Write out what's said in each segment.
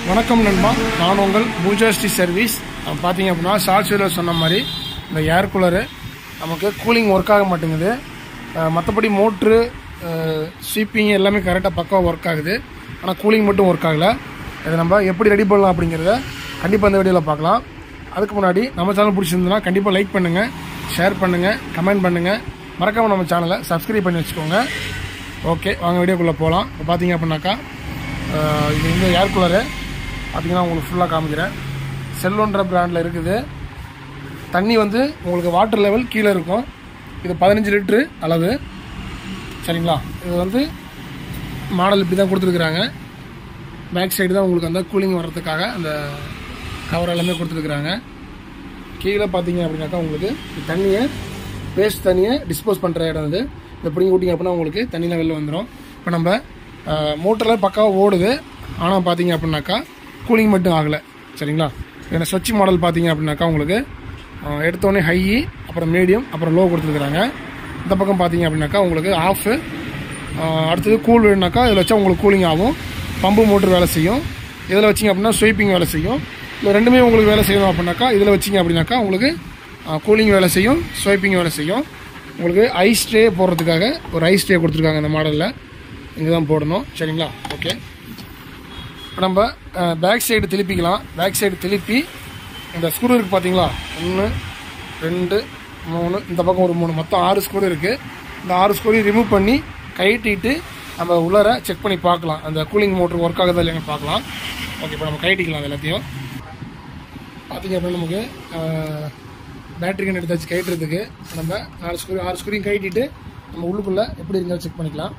வணக்கம் நண்பா நான் உங்கள் பூஜாஸ்டி சர்வீஸ் அஹ் பார்த்தீங்க அப்படின்னா ஷார்ட் வீலர் சொன்ன மாதிரி இந்த ஏர் கூலரு நமக்கு கூலிங் ஒர்க் ஆக மாட்டேங்குது அஹ் மற்றபடி மோட்ரு ஸ்வீப்பிங் எல்லாமே கரெக்டாக பக்காவாக ஒர்க் ஆகுது ஆனால் கூலிங் மட்டும் ஒர்க் ஆகலை இதை நம்ம எப்படி ரெடி பண்ணலாம் அப்படிங்கிறத கண்டிப்பாக இந்த வீடியோவில் பார்க்கலாம் அதுக்கு முன்னாடி நம்ம சேனல் பிடிச்சிருந்ததுன்னா கண்டிப்பாக லைக் பண்ணுங்கள் ஷேர் பண்ணுங்கள் கமெண்ட் பண்ணுங்கள் மறக்காமல் நம்ம சேனலை சப்ஸ்கிரைப் பண்ணி வச்சுக்கோங்க ஓகே வாங்க வீடியோக்குள்ளே போகலாம் இப்போ பார்த்தீங்க அப்படின்னாக்கா அஹ் இது இந்த ஏர் கூலரு பார்த்தீங்கன்னா உங்களுக்கு ஃபுல்லாக காமிக்கிறேன் செல்லோன்ற பிராண்டில் இருக்குது தண்ணி வந்து உங்களுக்கு வாட்டர் லெவல் கீழே இருக்கும் இது பதினஞ்சு லிட்ரு அளவு சரிங்களா இது வந்து மாடல் இப்படி தான் கொடுத்துருக்குறாங்க பேக் சைடு தான் உங்களுக்கு அந்த கூலிங் வர்றதுக்காக அந்த கவர் எல்லாமே கொடுத்துருக்குறாங்க கீழே பார்த்தீங்க அப்படின்னாக்கா உங்களுக்கு இந்த தண்ணியை வேஸ்ட் தண்ணியை டிஸ்போஸ் பண்ணுற இடம் இது இதை பிடிங்கி விட்டிங்க அப்படின்னா உங்களுக்கு தண்ணியெலாம் வெளில வந்துடும் இப்போ நம்ம மோட்டரில் பக்காவாக ஓடுது ஆனால் பார்த்தீங்க அப்படின்னாக்கா கூலிங் மட்டும் ஆகலை சரிங்களா ஏன்னா ஸ்வட்ச் மாடல் பார்த்தீங்க அப்படின்னாக்கா உங்களுக்கு அஹ், எடுத்தோடனே ஹை அப்புறம் மீடியம் அப்புறம் லோ கொடுத்துருக்குறாங்க இந்த பக்கம் பார்த்தீங்க அப்படின்னாக்கா உங்களுக்கு ஆஃபு அடுத்தது கூல் வேணுனாக்கா இதில் வச்சா உங்களுக்கு கூலிங் ஆகும் பம்பு மோட்டர் வேலை செய்யும் இதில் வச்சிங்க அப்படின்னா ஸ்வீப்பிங் வேலை செய்யும் இல்லை ரெண்டுமே உங்களுக்கு வேலை செய்யணும் அப்படின்னாக்கா இதில் வச்சிங்க அப்படின்னாக்கா உங்களுக்கு கூலிங் வேலை செய்யும் ஸ்வைப்பிங் வேலை செய்யும் உங்களுக்கு ஐஸ் ட்ரே போடுறதுக்காக ஒரு ஐஸ் ட்ரே கொடுத்துருக்காங்க இந்த மாடலில் இங்கே தான் போடணும் சரிங்களா ஓகே இப்போ நம்ம பேக் சைடு திருப்பிக்கலாம் பேக் சைடு திருப்பி இந்த ஸ்க்ரூ இருக்குது பார்த்தீங்களா ஒன்று ரெண்டு மூணு இந்த பக்கம் ஒரு மூணு மொத்தம் ஆறு ஸ்க்ரூ இருக்குது இந்த ஆறு ஸ்க்ரூவையும் ரிமூவ் பண்ணி கைட்டிட்டு நம்ம உள்ளார செக் பண்ணி பார்க்கலாம் அந்த கூலிங் மோட்டர் ஒர்க் ஆகுதா இல்லைன்னு பார்க்கலாம் ஓகே இப்போ நம்ம கைட்டிக்கலாம் அது எல்லாத்தையும் பார்த்தீங்க அப்படின்னா நமக்கு பேட்டரி கன் எடுத்தாச்சு கைட்டுறதுக்கு நம்ம நாலு ஸ்க்ரூ ஆறு ஸ்க்ரூயும் கைட்டிட்டு நம்ம உள்ளுக்குள்ளே எப்படி இருந்தாலும் செக் பண்ணிக்கலாம்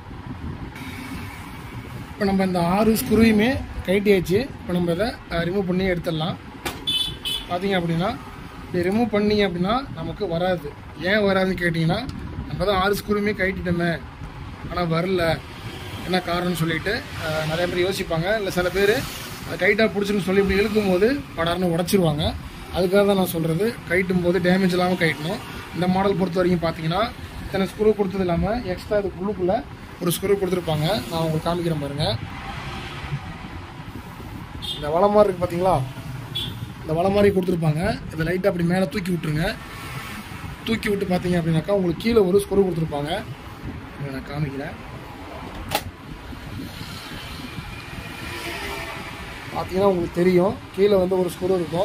இப்போ நம்ம இந்த ஆறு ஸ்க்ரூயுமே கைட்டியாச்சு இப்போ நம்ம இதை ரிமூவ் பண்ணி எடுத்துடலாம் பார்த்தீங்க அப்படின்னா இப்படி ரிமூவ் பண்ணீங்க அப்படின்னா நமக்கு வராது ஏன் வராதுன்னு கேட்டிங்கன்னா நம்ம தான் ஆறு ஸ்க்ரூயுமே கைட்டிட்டோமே ஆனால் வரல என்ன காரணம்னு சொல்லிட்டு அஹ், நிறைய பேர் யோசிப்பாங்க இல்லை சில பேர் கைட்டாக பிடிச்சிருன்னு சொல்லி இப்படி இழுக்கும் போது படார்னு உடச்சிருவாங்க அதுக்காக தான் நான் சொல்கிறது கைட்டும் போது டேமேஜ் இல்லாமல் கைட்டணும் இந்த மாடல் பொறுத்த வரைக்கும் பார்த்தீங்கன்னா இத்தனை ஸ்க்ரூ கொடுத்தது இல்லாமல் எக்ஸ்ட்ரா இது உள்ளுக்குள்ளே ஒரு ஸ்க்ரூ கொடுத்துருப்பாங்க நான் உங்களுக்கு காமிக்கிறேன் பாருங்கள் இந்த வலை மாதிரி இருக்குது பார்த்தீங்களா இந்த வலை மாதிரி கொடுத்துருப்பாங்க இதை லைட்டாக அப்படி மேலே தூக்கி விட்டுருங்க தூக்கி விட்டு பார்த்தீங்க அப்படின்னாக்கா உங்களுக்கு கீழே ஒரு ஸ்க்ரூ கொடுத்துருப்பாங்க இதை நான் காமிக்கிறேன் பார்த்தீங்கன்னா உங்களுக்கு தெரியும் கீழே வந்து ஒரு ஸ்க்ரூ இருக்கும்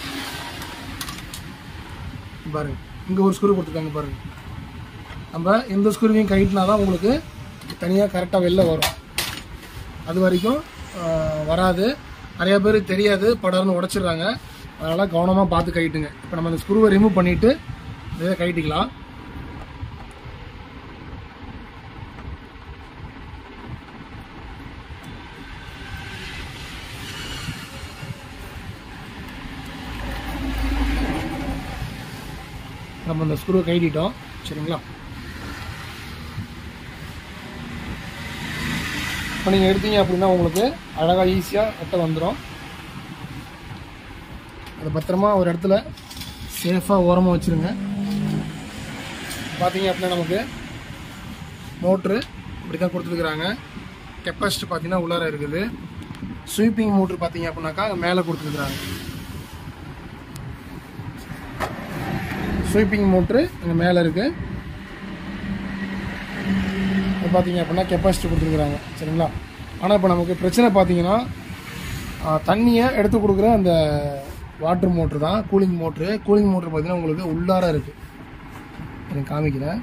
பாருங்க இங்கே ஒரு ஸ்க்ரூ கொடுத்துருக்காங்க பாருங்க நம்ம எந்த ஸ்க்ரூவையும் கைட்டினா தான் உங்களுக்கு தனியாக கரெக்டாக வெளில வரும் அது வரைக்கும் ஆஹ், வராது நிறைய பேர் தெரியாது படார்னு உடச்சிடுறாங்க அதனால் கவனமாக பார்த்து கைட்டுங்க இப்போ நம்ம அந்த ஸ்க்ரூவை ரிமூவ் பண்ணிவிட்டு இதை கைட்டிக்கலாம் நம்ம அந்த ஸ்க்ரூவை கைட்டிட்டோம் சரிங்களா இப்போ நீங்கள் எடுத்தீங்க அப்படின்னா உங்களுக்கு அழகாக ஈஸியாக வெட்ட வந்துடும் அதை பத்திரமா ஒரு இடத்துல சேஃபாக ஓரமாக வச்சுருங்க பார்த்தீங்க அப்படின்னா நமக்கு மோட்ரு இப்படி தான் கொடுத்துருக்குறாங்க கெப்பாசிட்டி பார்த்தீங்கன்னா உள்ளார இருக்குது ஸ்வீப்பிங் மோட்ரு பார்த்தீங்க அப்படின்னாக்கா மேலே கொடுத்துருக்குறாங்க ஸ்வீப்பிங் மோட்ரு இங்கே மேலே இருக்குது இது பார்த்தீங்க அப்படின்னா கெப்பாசிட்டி கொடுத்துருக்குறாங்க சரிங்களா ஆனால் இப்போ நமக்கு பிரச்சனை பார்த்தீங்கன்னா ஆ, தண்ணியை எடுத்து கொடுக்குற அந்த வாட்டர் மோட்ரு தான் கூலிங் மோட்ரு கூலிங் மோட்ரு பார்த்தீங்கன்னா உங்களுக்கு உள்ளார இருக்குது எனக்கு காமிக்கிறேன்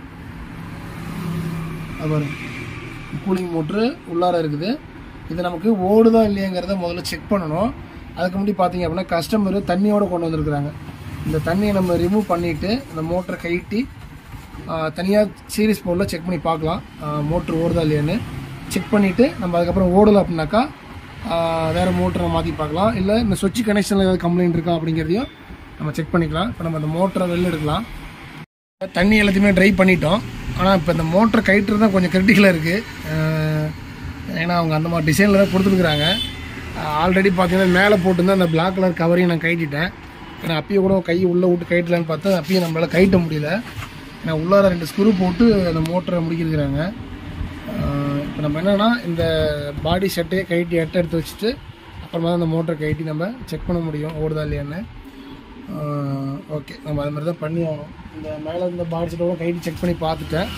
அது பாருங்க கூலிங் மோட்ரு உள்ளார இருக்குது இது நமக்கு ஓடுதா இல்லையாங்கிறத முதல்ல செக் பண்ணணும் அதுக்கு முன்னாடி பார்த்தீங்க அப்படின்னா கஸ்டமர் தண்ணியோட கொண்டு வந்திருக்கிறாங்க இந்த தண்ணியை நம்ம ரிமூவ் பண்ணிவிட்டு இந்த மோட்டரை கைட்டி தனியாக சீரிஸ் போர்டில் செக் பண்ணி பார்க்கலாம் மோட்ரு ஓடுதா இல்லையான்னு செக் பண்ணிவிட்டு நம்ம அதுக்கப்புறம் ஓடலை அப்படின்னாக்கா ஆஹ், வேற மோட்டரை மாற்றி பார்க்கலாம் இல்லை இந்த சுவிட்ச் கனெக்ஷனில் ஏதாவது கம்ப்ளைண்ட் இருக்கா அப்படிங்கிறதையும் நம்ம செக் பண்ணிக்கலாம் இப்போ நம்ம அந்த மோட்டரை வெளில எடுக்கலாம் தண்ணி எல்லாத்தையுமே ட்ரை பண்ணிட்டோம் ஆனால் இப்போ இந்த மோட்டர் கயிற்று தான் கொஞ்சம் கிரிட்டிக்கலாக இருக்குது ஏன்னா அவங்க அந்த மாதிரி டிசைனில் தான் கொடுத்துருக்குறாங்க ஆல்ரெடி பார்த்தீங்கன்னா மேலே போட்டிருந்த அந்த பிளாக் கலர் கவரையும் நான் கட்டிட்டேன் ஏன்னா அப்பயும் கூட கை உள்ளே விட்டு கயிட்டலான்னு பார்த்தா அப்பயும் நம்மளால் கயிட்ட முடியல ஏன்னா உள்ளார ரெண்டு ஸ்க்ரூ போட்டு அந்த மோட்டரை முடிக்கிருக்கிறாங்க இப்போ நம்ம என்னன்னா இந்த பாடி செட்டையே கழட்டி எட்டை எடுத்து வச்சுட்டு அப்போ அப்புறமா தான் அந்த மோட்டரை கழட்டி நம்ம செக் பண்ண முடியும் ஓடுதா இல்லையான்னு ஓகே நம்ம அது மாதிரி தான் பண்ணி ஆகணும் இந்த மேலே இந்த பாடிஸோட கைட்டி செக் பண்ணி பார்த்துட்டேன்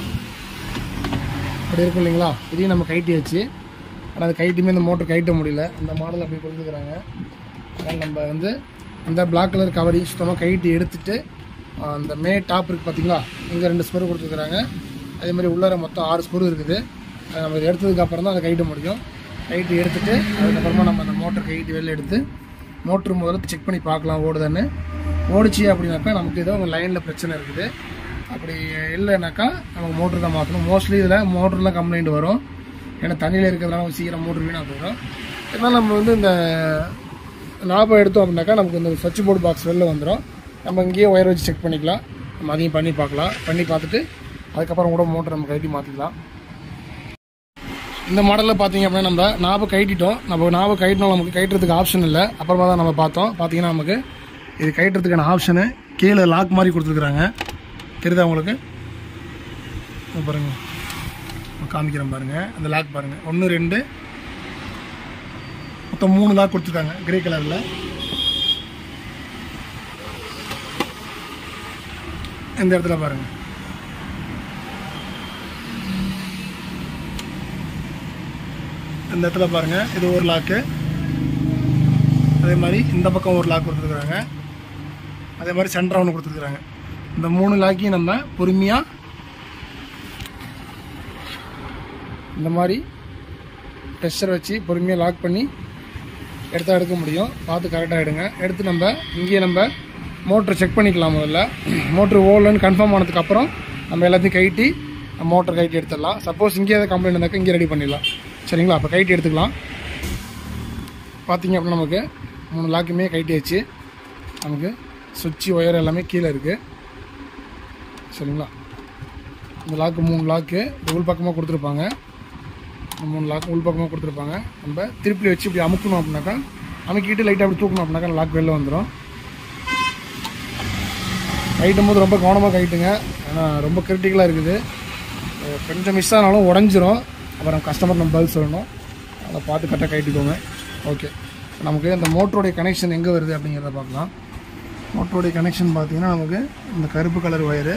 அப்படி இருக்கும் இல்லைங்களா இதையும் நம்ம கைட்டியாச்சு ஆனால் அது கைட்டுமே இந்த மோட்டர் கைட்ட முடியல இந்த மாடல் அப்படி கொடுத்துருக்குறாங்க அதனால் நம்ம வந்து இந்த பிளாக் கலர் கவரையும் சுத்தமாக கைட்டி எடுத்துட்டு ஆஹ், அந்த மே டாப் இருக்குது பார்த்தீங்களா இங்கே ரெண்டு ஸ்பெரு கொடுத்துருக்குறாங்க அதே மாதிரி உள்ளார மொத்தம் ஆறு ஸ்பெரு இருக்குது அதை நம்ம இதை எடுத்ததுக்கு அப்புறம் தான் அதை கைட்ட முடியும் கைட்டி எடுத்துட்டு அதுக்கப்புறமா நம்ம அந்த மோட்டர் கைட்டி வெளில எடுத்து மோட்ரு முதல்ல செக் பண்ணி பார்க்கலாம் ஓடுதான்னு ஓடிச்சு அப்படின்னாக்கா நமக்கு ஏதோ உங்கள் லைனில் பிரச்சனை இருக்குது அப்படி இல்லைனாக்கா நமக்கு மோட்ரு தான் மாற்றணும் மோஸ்ட்லி இதில் மோட்டர்லாம் கம்ப்ளைண்ட் வரும் ஏன்னா தண்ணியில் இருக்கிறதுனால சீக்கிரம் மோட்ரு வீணாக போயிடும் இதனால் நம்ம வந்து இந்த ஞாபகம் எடுத்தோம் அப்படின்னாக்கா நமக்கு இந்த ஸ்விட்ச் போர்டு பாக்ஸ் வெளில வந்துடும் நம்ம இங்கேயே ஒயர் வச்சு செக் பண்ணிக்கலாம் நம்ம அதையும் பண்ணி பார்க்கலாம் பண்ணி பார்த்துட்டு அதுக்கப்புறம் கூட மோட்டர் நம்ம கழட்டி மாற்றிக்கலாம் இந்த மாடலில் பார்த்தீங்க அப்படின்னா நம்ம நாபை கழட்டிட்டோம் நம்ம நாபை கழட்டினோம் நமக்கு கழட்டுறதுக்கு ஆப்ஷன் இல்லை அப்புறமா தான் நம்ம பார்த்தோம் பார்த்தீங்கன்னா நமக்கு இது கழட்டுறதுக்கான ஆப்ஷனு கீழே லாக் மாதிரி கொடுத்துருக்குறாங்க தெரியுதா உங்களுக்கு இதோ பாருங்க நான் காமிக்கிறேன் பாருங்க அந்த லாக் பாருங்க ஒன்று ரெண்டு மொத்தம் மூணு லாக் கொடுத்துருக்காங்க கிரே கலரில் இந்த இடத்துல பாருங்க இந்த இடத்துல பாருங்க இது ஒரு லாக்கு அதே மாதிரி இந்த பக்கம் ஒரு லாக் கொடுத்துருக்குறாங்க அதே மாதிரி சென்டர் ஒன்று கொடுத்துருக்குறாங்க இந்த மூணு லாக்கையும் நம்ம பொறுமையாக இந்த மாதிரி ப்ரெஷர் வச்சு பொறுமையாக லாக் பண்ணி எடுத்தா எடுக்க முடியும் பார்த்து கரெக்டாக எடுங்க எடுத்து நம்ம இங்கேயே நம்ம மோட்ரு செக் பண்ணிக்கலாம் முதல்ல மோட்ரு ஓடலன்னு கன்ஃபார்ம் ஆனதுக்கப்புறம் நம்ம எல்லாத்தையும் கைட்டி மோட்டர் கைட்டி எடுத்துடலாம் சப்போஸ் இங்கே ஏதாவது கம்ப்ளைண்ட் இருந்தாக்கா இங்கே ரெடி பண்ணிடலாம் சரிங்களா அப்போ கைட்டி எடுத்துக்கலாம் பார்த்தீங்க அப்படின்னா நமக்கு மூணு லாக்குமே கைட்டியாச்சு நமக்கு சுவிட்சு ஒயர் எல்லாமே கீழே இருக்குது சரிங்களா இந்த லாக்கு மூணு லாக்கு இந்த உள் பக்கமாக கொடுத்துருப்பாங்க இந்த மூணு லாக் உள் பக்கமாக கொடுத்துருப்பாங்க நம்ம திருப்பி வச்சு இப்படி அமுக்கணும் அப்படின்னாக்கா அமுக்கிட்டு லைட்டாக அப்படி தூக்கணும் அப்படின்னாக்கா லாக் வெளில வந்துடும் கைட்டும் போது ரொம்ப கவனமாக கைட்டுங்க ஏன்னா ரொம்ப கிரிட்டிக்கலாக இருக்குது அஹ் கொஞ்சம் மிஸ் ஆனாலும் உடஞ்சிரும் அப்புறம் கஸ்டமர் நம்ம பதில் சொல்லணும் அதை பார்த்து கரெக்டாக கைட்டிக்கோங்க ஓகே நமக்கு இந்த மோட்டருடைய கனெக்ஷன் எங்கே வருது அப்படிங்கிறத பார்க்கலாம் மோட்டருடைய கனெக்ஷன் பார்த்தீங்கன்னா நமக்கு இந்த கருப்பு கலர் ஒயரு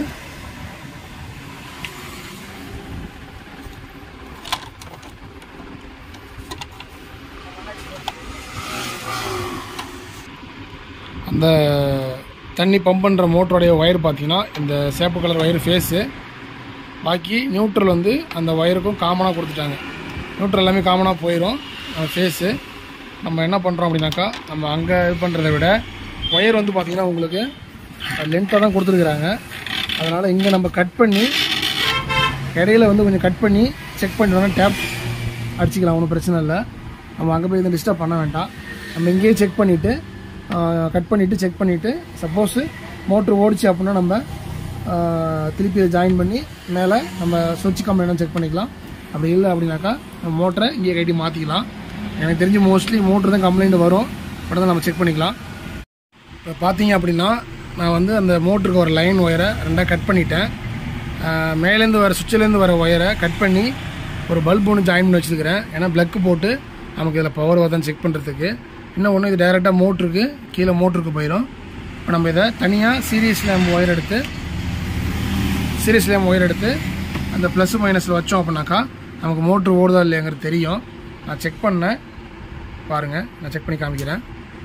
அந்த தண்ணி பம்ப் பண்ணுற மோட்டருடைய ஒயர் பார்த்தீங்கன்னா இந்த சேப்பு கலர் ஒயர் ஃபேஸு பாக்கி நியூட்ரல் வந்து அந்த ஒயருக்கும் காமனாக கொடுத்துட்டாங்க நியூட்ரல் எல்லாமே காமனாக போயிடும் ஃபேஸு நம்ம என்ன பண்ணுறோம் அப்படின்னாக்கா நம்ம அங்கே இது பண்ணுறத விட ஒயர் வந்து பார்த்திங்கன்னா உங்களுக்கு லென்த்தாக தான் கொடுத்துருக்குறாங்க அதனால் இங்கே நம்ம கட் பண்ணி இடையில வந்து கொஞ்சம் கட் பண்ணி செக் பண்ணி வேணால் டேப் அடிச்சிக்கலாம் ஒன்றும் பிரச்சனை இல்லை நம்ம அங்கே போய் இதை டிஸ்டர்ப் பண்ண வேண்டாம் நம்ம இங்கேயே செக் பண்ணிவிட்டு கட் பண்ணிவிட்டு செக் பண்ணிவிட்டு சப்போஸு மோட்ரு ஓடிச்சு அப்படின்னா நம்ம ஆஹ், திருப்பி இதை ஜாயின் பண்ணி மேலே நம்ம சுவிட்ச் கம்ப்ளைண்ட் செக் பண்ணிக்கலாம் அப்படி இல்லை அப்படின்னாக்கா நம்ம மோட்டரை இங்கே கட்டி மாற்றிக்கலாம் எனக்கு தெரிஞ்சு மோஸ்ட்லி மோட்ரு தான் கம்ப்ளைண்ட் வரும் உடனே நம்ம செக் பண்ணிக்கலாம் இப்போ பார்த்தீங்க அப்படின்னா நான் வந்து அந்த மோட்டருக்கு ஒரு லைன் ஒயரை ரெண்டாக கட் பண்ணிட்டேன் ஆஹ் மேலேருந்து வர சுவிட்சிலேருந்து வர ஒயரை கட் பண்ணி ஒரு பல்ப் ஒன்று ஜாயின் பண்ணி வச்சுருக்கிறேன் ஏன்னா ப்ளக்கு போட்டு நமக்கு இதில் பவர் வருதான்னு செக் பண்ணுறதுக்கு இன்னும் ஒன்று இது டைரெக்டாக மோட்ருக்கு கீழே மோட்ருக்கு போயிடும் இப்போ நம்ம இதை தனியாக சீரியஸ் லேம்ப் ஒயர் எடுத்து சீரியஸ் லேம்ப் ஒயர் எடுத்து அந்த ப்ளஸ் மைனஸில் வச்சோம் அப்படின்னாக்கா நமக்கு மோட்ரு ஓடுதா இல்லையாங்கிறது தெரியும் நான் செக் பண்ணேன் பாருங்கள் நான் செக் பண்ணி காமிக்கிறேன்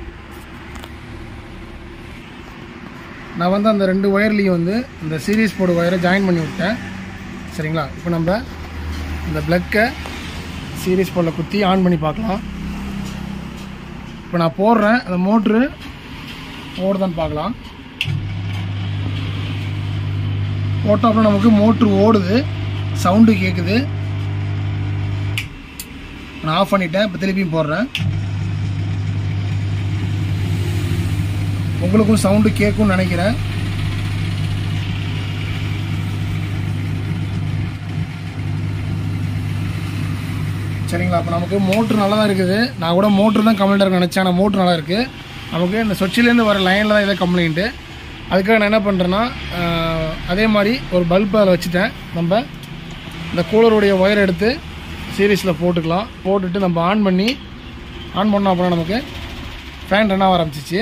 நான் வந்து அந்த ரெண்டு ஒயர்லேயும் வந்து இந்த சீரிஸ் போர்டு ஒயரை ஜாயின் பண்ணி விட்டேன் சரிங்களா இப்போ நம்ம இந்த ப்ளக்கை சீரிஸ் போர்டில் குத்தி ஆன் பண்ணி பார்க்கலாம் இப்போ நான் போடுறேன் அந்த மோட்ரு ஓடுதான்னு பார்க்கலாம் போட்டோம் அப்புறம் நமக்கு மோட்ரு ஓடுது சவுண்டு கேட்குது நான் ஆஃப் பண்ணிட்டேன் இப்போ திருப்பியும் போடுறேன் உங்களுக்கும் சவுண்டு கேட்கும்னு நினைக்கிறேன் சரிங்களா அப்போ நமக்கு மோட்ரு நல்லா தான் இருக்குது நான் கூட மோட்ரு தான் கம்ப்ளைண்ட் இருக்கு நினச்சேன் ஆனால் மோட்ரு நல்லா இருக்குது நமக்கு இந்த சொச்சிலேருந்து வர லைனில் தான் இதை கம்ப்ளைண்ட்டு அதுக்காக நான் என்ன பண்ணுறேன்னா ஆஹ், அதே மாதிரி ஒரு பல்ப் அதில் வச்சுட்டேன் நம்ம இந்த கூலருடைய ஒயர் எடுத்து சீரீஸில் போட்டுக்கலாம் போட்டுட்டு நம்ம ஆன் பண்ணி ஆன் பண்ணோம் அப்படின்னா நமக்கு ஃபேன் ரன் ஆக ஆரம்பிச்சிச்சு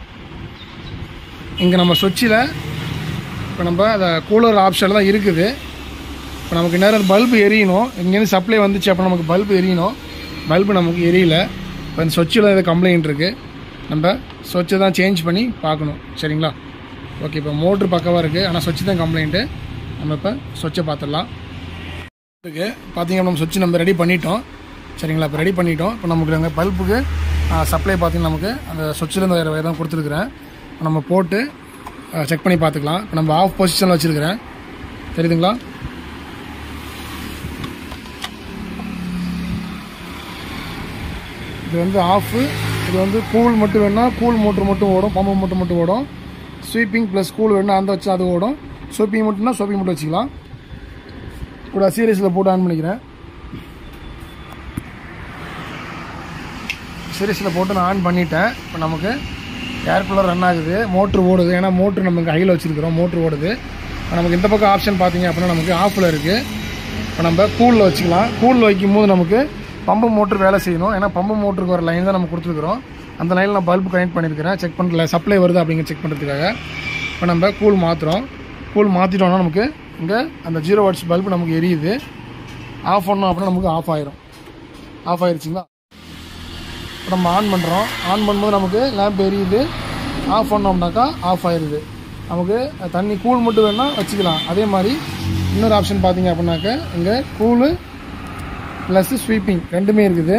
இங்கே நம்ம சுவிட்சில் இப்போ நம்ம அந்த கூலர் ஆப்ஷனில் தான் இருக்குது இப்போ நமக்கு நேரம் பல்பு எரியணும் இங்கேருந்து சப்ளை வந்துச்சு அப்போ நமக்கு பல்பு எரியணும் பல்பு நமக்கு எரியல இப்போ இந்த சுவிட்சில் ஏதோ கம்ப்ளைண்ட் இருக்குது நம்ம சுவிட்சை தான் சேஞ்ச் பண்ணி பார்க்கணும் சரிங்களா ஓகே இப்போ மோட்ரு பக்கவாக இருக்குது ஆனால் சுவிட்ச் தான் கம்ப்ளைண்ட்டு நம்ம இப்போ சுவிட்சை பார்த்துடலாம் இருக்கு பார்த்தீங்கன்னா நம்ம சுவிட்ச் நம்ம ரெடி பண்ணிட்டோம் சரிங்களா இப்போ ரெடி பண்ணிட்டோம் இப்போ நமக்கு அங்கே பல்புக்கு சப்ளை பார்த்தீங்கன்னா நமக்கு அந்த சுவிட்சிலேருந்து வேறு வேறு தான் கொடுத்துருக்குறேன் இப்போ நம்ம போட்டு செக் பண்ணி பார்த்துக்கலாம் இப்போ நம்ம ஆஃப் பொசிஷனில் வச்சுருக்கிறேன் தெரியுதுங்களா இது வந்து ஆஃபு இது வந்து கூல் மட்டும் வேணா கூல் மோட்ரு மட்டும் ஓடும் பம்பு மோட்ரு மட்டும் ஓடும் ஸ்வீப்பிங் ப்ளஸ் கூல் வேணா அந்த வச்சு அது ஓடும் ஸ்வீப்பிங் மட்டும்னா ஸ்வீப்பிங் மட்டும் வச்சுக்கலாம் கூட சீரியஸில் போட்டு ஆன் பண்ணிக்கிறேன் சீரியஸில் போட்டு நான் ஆன் பண்ணிட்டேன் இப்போ நமக்கு ஏர் கூலர் ரன் ஆகுது மோட்ரு ஓடுது ஏன்னா மோட்ரு நம்ம இங்கே ஹையில் வச்சுருக்கிறோம் மோட்ரு ஓடுது இப்போ நமக்கு இந்த பக்கம் ஆப்ஷன் பார்த்தீங்க அப்படின்னா நமக்கு ஆஃபில் இருக்குது இப்போ நம்ம கூலில் வச்சுக்கலாம் கூலில் வைக்கும் போது நமக்கு பம்பு மோட்ரு வேலை செய்யணும் ஏன்னா பம்பு மோட்டருக்கு ஒரு லைன் தான் நம்ம கொடுத்துருக்குறோம் அந்த லைனில் நான் பல்பு கனெக்ட் பண்ணியிருக்கிறேன் செக் பண்ணல சப்ளை வருது அப்படிங்கிற செக் பண்ணுறதுக்காக இப்போ நம்ம கூல் மாற்றுறோம் கூல் மாற்றிட்டோம்னா நமக்கு இங்கே அந்த ஜீரோ வாட்ஸ் பல்பு நமக்கு எரியுது ஆஃப் பண்ணோம் அப்படின்னா நமக்கு ஆஃப் ஆயிரும் ஆஃப் ஆயிருச்சுங்களா இப்போ நம்ம ஆன் பண்ணுறோம் ஆன் பண்ணும்போது நமக்கு லேம்ப் எரியுது ஆஃப் பண்ணோம்னாக்கா ஆஃப் ஆயிடுது நமக்கு தண்ணி கூல் மட்டும் வேணால் வச்சுக்கலாம் அதே மாதிரி இன்னொரு ஆப்ஷன் பார்த்தீங்க அப்படின்னாக்க இங்கே கூலு ப்ளஸ் ஸ்வீப்பிங் ரெண்டுமே இருக்குது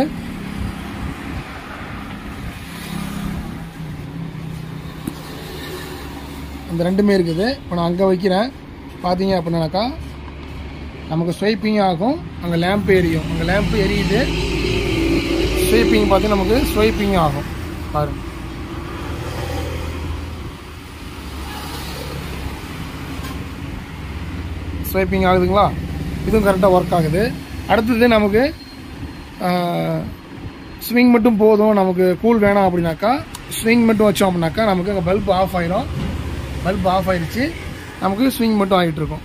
இந்த ரெண்டுமே இருக்குது இப்போ நான் அங்கே வைக்கிறேன் பார்த்தீங்க அப்படின்னாக்கா நமக்கு ஸ்வைப்பிங் ஆகும் அங்கே லேம்ப் எரியும் அங்கே லேம்ப் எரியுது ஸ்வைப்பிங் பார்த்து நமக்கு ஸ்வைப்பிங் ஆகும் பாருங்க ஸ்வைப்பிங் ஆகுதுங்களா இதுவும் கரெக்டாக ஒர்க் ஆகுது அடுத்தது நமக்கு ஸ்விங் மட்டும் போதும் நமக்கு கூல் வேணாம் அப்படின்னாக்கா ஸ்விங் மட்டும் வச்சோம் அப்படின்னாக்கா நமக்கு அங்கே பல்ப் ஆஃப் ஆயிரும் பல்ப் ஆஃப் ஆயிடுச்சு நமக்கு ஸ்விங் மட்டும் ஆகிட்டு இருக்கும்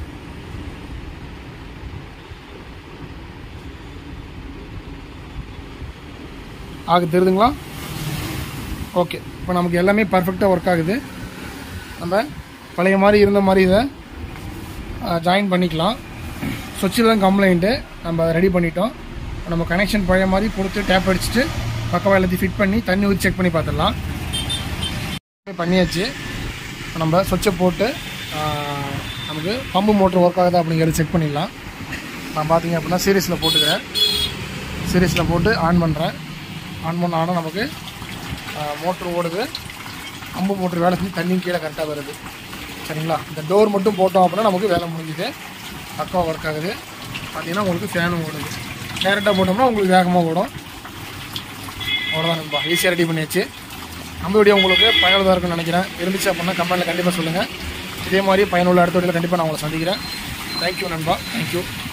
ஆக தெரியுதுங்களா ஓகே இப்போ நமக்கு எல்லாமே பர்ஃபெக்டாக ஒர்க் ஆகுது நம்ம பழைய மாதிரி இருந்த மாதிரி இதை ஜாயின் பண்ணிக்கலாம் சுவிட்சில் தான் கம்ப்ளைண்ட்டு நம்ம அதை ரெடி பண்ணிட்டோம் இப்போ நம்ம கனெக்ஷன் பழைய மாதிரி கொடுத்து டேப் அடிச்சுட்டு பக்கவாக எல்லாத்தையும் ஃபிட் பண்ணி தண்ணி ஊற்றி செக் பண்ணி பார்த்துடலாம் பண்ணியாச்சு இப்போ நம்ம சுவிட்சை போட்டு ஆஹ், நமக்கு பம்பு மோட்ரு ஒர்க் ஆகுதா அப்படிங்கிறத செக் பண்ணிடலாம் நான் பார்த்தீங்க அப்படின்னா சீரியஸில் போட்டுக்கிறேன் சீரியஸில் போட்டு ஆன் பண்ணுறேன் ஆன் பண்ண ஆனால் நமக்கு மோட்ரு ஓடுது பம்பு மோட்ரு வேலை செஞ்சு தண்ணியும் கீழே கரெக்டாக வருது சரிங்களா இந்த டோர் மட்டும் போட்டோம் அப்படின்னா நமக்கு வேலை முடிஞ்சுது பக்காவாக ஒர்க் ஆகுது பார்த்தீங்கன்னா உங்களுக்கு ஃபேனும் ஓடுது டேரெக்டாக போட்டோம்னா உங்களுக்கு வேகமாக ஓடும் அவ்வளோதான் நண்பா ஈஸியாக ரெடி பண்ணியாச்சு நம்ம வீடியோ உங்களுக்கு பயனுள்ளதாக இருக்கும்னு நினைக்கிறேன் இருந்துச்சு அப்படின்னா கமெண்ட்டில் கண்டிப்பாக சொல்லுங்கள் இதே மாதிரி பயனுள்ள அடுத்த வீடியோவில் கண்டிப்பாக நான் உங்களை சந்திக்கிறேன் தேங்க்யூ நண்பா தேங்க்யூ